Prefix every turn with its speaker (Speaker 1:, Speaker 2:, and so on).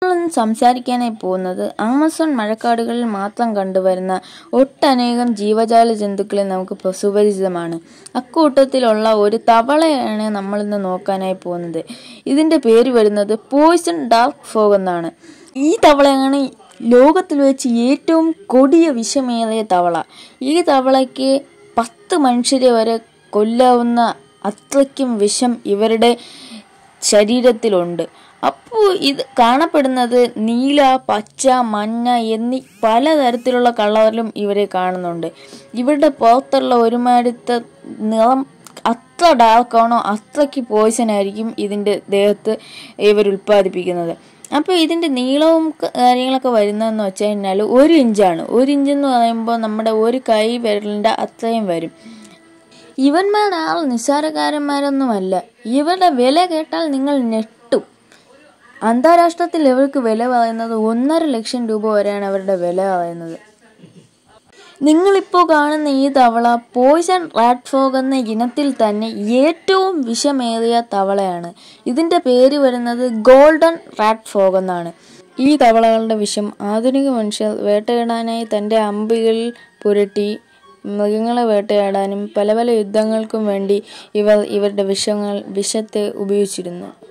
Speaker 1: നമ്മളിന്ന് സംസാരിക്കാനായി പോകുന്നത് ആമസോൺ മഴക്കാടുകളിൽ മാത്രം കണ്ടുവരുന്ന ഒട്ടനേകം ജീവജാല ജന്തുക്കളെ നമുക്ക് പ- സുപരിചിതമാണ് അക്കൂട്ടത്തിലുള്ള ഒരു തവളയാണ് നമ്മളിന്ന് നോക്കാനായി പോകുന്നത് ഇതിന്റെ പേര് വരുന്നത് പോയിസൺ ഡാർക്ക് ഫോഗ് എന്നാണ് ഈ തവളയാണ് ലോകത്തിൽ വെച്ച് ഏറ്റവും കൊടിയ വിഷമേറിയ തവള ഈ തവളയ്ക്ക് പത്ത് മനുഷ്യരെ വരെ കൊല്ലാവുന്ന അത്രയ്ക്കും വിഷം ഇവരുടെ ശരീരത്തിലുണ്ട് അപ്പോൾ ഇത് കാണപ്പെടുന്നത് നീല പച്ച മഞ്ഞ എന്നീ പലതരത്തിലുള്ള കളറിലും ഇവരെ കാണുന്നുണ്ട് ഇവരുടെ പുറത്തുള്ള ഒരുമാതിരത്തെ നിറം അത്ര ഡാർക്കാണോ അത്രയ്ക്ക് പോയ്സൺ ആയിരിക്കും ഇതിൻ്റെ ദേഹത്ത് ഇവർ ഉൽപ്പാദിപ്പിക്കുന്നത് അപ്പോൾ ഇതിൻ്റെ നീളവും ക- കാര്യങ്ങളൊക്കെ വരുന്നതെന്ന് വെച്ച് കഴിഞ്ഞാൽ ഒരു ഇഞ്ചാണ് ഒരു ഇഞ്ച് എന്ന് പറയുമ്പോൾ നമ്മുടെ ഒരു കൈ വിരലിൻ്റെ അത്രയും വരും ഇവന്മാർ ആൾ നിസ്സാരക്കാരന്മാരൊന്നുമല്ല ഇവരുടെ വില കേട്ടാൽ നിങ്ങൾ ഞെട്ടും അന്താരാഷ്ട്രത്തിൽ ഇവർക്ക് വില പറയുന്നത് ഒന്നര ലക്ഷം രൂപ വരെയാണ് അവരുടെ വില പറയുന്നത് നിങ്ങളിപ്പോൾ കാണുന്ന ഈ തവള പോയിസൺ റാറ്റ് ഫോഗ് എന്ന ഇനത്തിൽ തന്നെ ഏറ്റവും വിഷമേറിയ തവളയാണ് ഇതിൻ്റെ പേര് വരുന്നത് ഗോൾഡൻ റാറ്റ് ഫോഗ് എന്നാണ് ഈ തവളകളുടെ വിഷം ആധുനിക മനുഷ്യർ വേട്ടയിടാനായി തൻ്റെ അമ്പുകളിൽ പുരട്ടി മൃഗങ്ങളെ വേട്ടയാടാനും പല പല യുദ്ധങ്ങൾക്കും വേണ്ടി ഇവർ ഇവരുടെ വിഷങ്ങൾ വിഷത്തെ ഉപയോഗിച്ചിരുന്നു